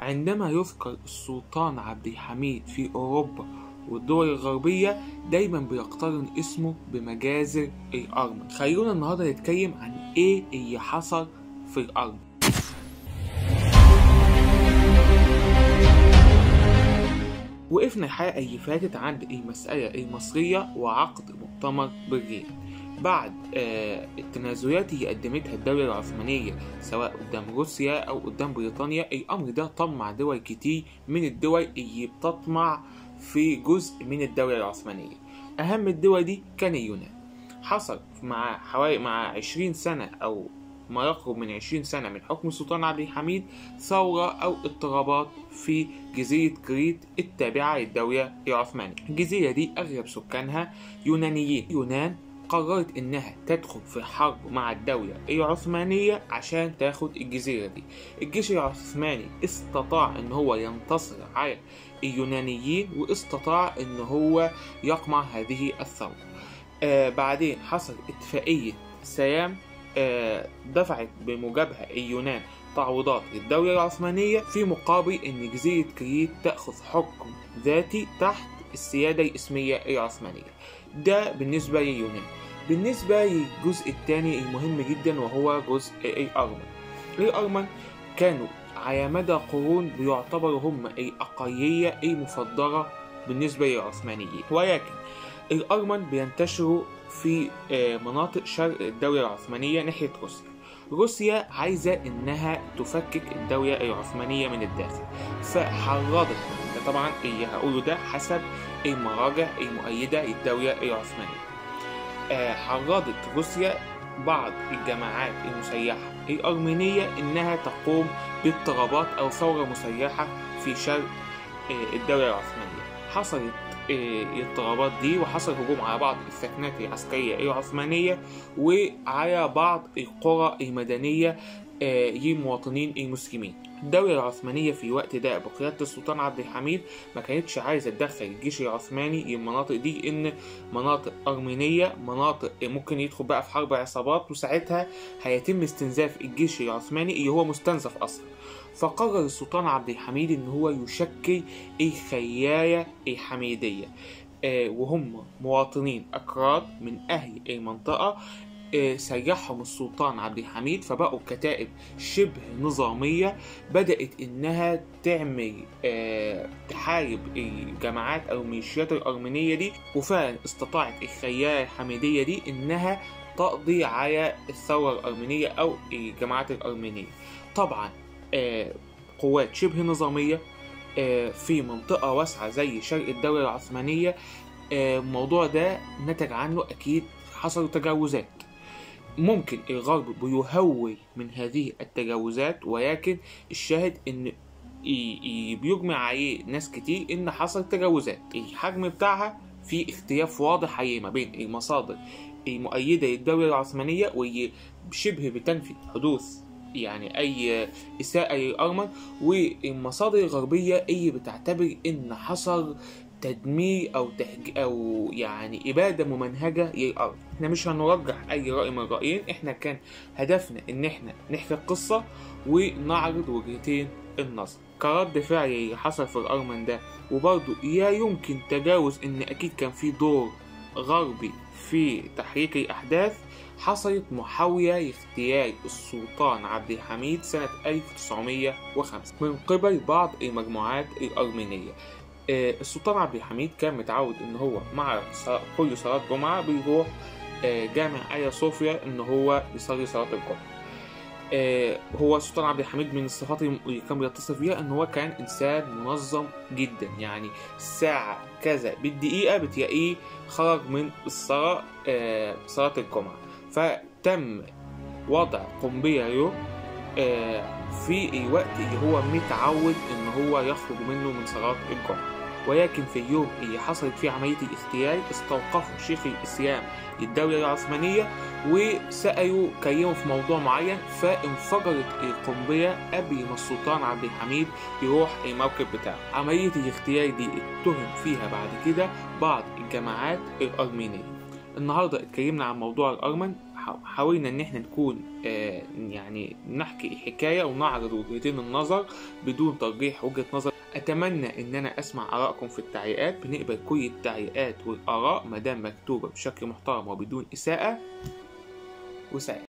عندما يذكر السلطان عبد الحميد في أوروبا والدول الغربية دايما بيقترن اسمه بمجازر الأرمن خلونا النهاردة نتكلم عن إيه اللي حصل في الأرمن وقفنا الحلقة اللي فاتت عند المسألة المصرية وعقد مؤتمر برلين بعد آه التنازلات اللي قدمتها الدولة العثمانية سواء قدام روسيا أو قدام بريطانيا الأمر ده طمع دول كتير من الدول اللي بتطمع في جزء من الدولة العثمانية أهم الدول دي كان اليونان حصل مع حوالي مع 20 سنة أو ما يقرب من 20 سنة من حكم السلطان عبد الحميد ثورة أو اضطرابات في جزيرة كريت التابعة للدولة العثمانية الجزيرة دي أغلب سكانها يونانيين يونان قررت إنها تدخل في حرب مع الدولة العثمانية عشان تاخد الجزيرة دي الجيش العثماني استطاع إن هو ينتصر على اليونانيين واستطاع إن هو يقمع هذه الثورة آه بعدين حصل اتفاقية سيام آه دفعت بموجبها اليونان تعويضات للدولة العثمانية في مقابل إن جزيرة كريت تأخذ حكم ذاتي تحت السيادة الإسمية العثمانية ده بالنسبة لليونان بالنسبة للجزء الثاني المهم جدا وهو جزء الأرمن الأرمن كانوا على مدى قرون بيعتبروا هم الأقلية المفضلة بالنسبة للعثمانيين ولكن الأرمن بينتشروا في مناطق شرق الدولة العثمانية ناحية روسيا روسيا عايزة إنها تفكك الدولة العثمانية من الداخل فحرضت ده طبعا اللي هقوله ده حسب المراجع المؤيدة للدولة العثمانية حرضت روسيا بعض الجماعات المسيحة الأرمينية إنها تقوم باضطرابات أو ثورة مسيحة في شرق الدولة العثمانية حصلت الاضطرابات دي وحصل هجوم على بعض السكنات العسكرية العثمانية وعلى بعض القرى المدنية للمواطنين المسلمين الدولة العثمانية في الوقت ده بقيادة السلطان عبد الحميد ما كانتش عايزة تدخل الجيش العثماني للمناطق دي إن مناطق أرمينية مناطق ممكن يدخل بقى في حرب عصابات وساعتها هيتم استنزاف الجيش العثماني اللي هو مستنزف أصلا فقرر السلطان عبد الحميد إن هو يشكل الخياية الحميدية آه وهم مواطنين أكراد من أهل المنطقة سيحهم السلطان عبد الحميد فبقوا كتائب شبه نظامية بدأت إنها تعمل أه تحارب الجماعات أو الميليشيات الأرمينية دي وفعلا استطاعت الخيالة الحميدية دي إنها تقضي على الثورة الأرمينية أو الجماعات الأرمينية طبعا أه قوات شبه نظامية أه في منطقة واسعة زي شرق الدولة العثمانية الموضوع ده نتج عنه أكيد حصلوا تجاوزات ممكن الغرب بيهول من هذه التجاوزات ولكن الشاهد ان بيجمع عليه ناس كتير ان حصل تجاوزات الحجم بتاعها في اختلاف واضح عليه ما بين المصادر المؤيدة للدولة العثمانية واللي شبه بتنفي حدوث يعني أي إساءة للأرمن والمصادر الغربية اللي بتعتبر إن حصل تدمير او تهج او يعني اباده ممنهجه للارض احنا مش هنرجح اي راي من الرايين احنا كان هدفنا ان احنا نحكي القصه ونعرض وجهتين النظر كرد فعل حصل في الارمن ده وبرضه لا يمكن تجاوز ان اكيد كان في دور غربي في تحريك الاحداث حصلت محاولة لاغتيال السلطان عبد الحميد سنة 1905 من قبل بعض المجموعات الأرمينية السلطان عبد الحميد كان متعود ان هو مع كل صلاة جمعة بيروح جامع آيا صوفيا ان هو يصلي صلاة الجمعة هو السلطان عبد الحميد من الصفات اللي كان بيتصف بيها ان هو كان انسان منظم جدا يعني الساعة كذا بالدقيقة بتلاقيه خرج من الصلاة صلاة الجمعة فتم وضع قنبلة له في الوقت اللي هو متعود ان هو يخرج منه من صلاة الجمعة ولكن في اليوم اللي حصلت فيه عملية الاغتيال استوقفوا شيخ الإسلام للدولة العثمانية وسألوا كلموا في موضوع معين فانفجرت القنبلة قبل ما السلطان عبد الحميد يروح الموكب بتاعه عملية الاغتيال دي اتهم فيها بعد كده بعض الجماعات الأرمينية النهاردة اتكلمنا عن موضوع الأرمن حاولنا ان احنا نكون آه يعني نحكي حكاية ونعرض وجهتين النظر بدون ترجيح وجهة نظر اتمنى ان انا اسمع ارائكم في التعليقات بنقبل كل التعليقات والاراء مادام مكتوبة بشكل محترم وبدون اساءة وسلام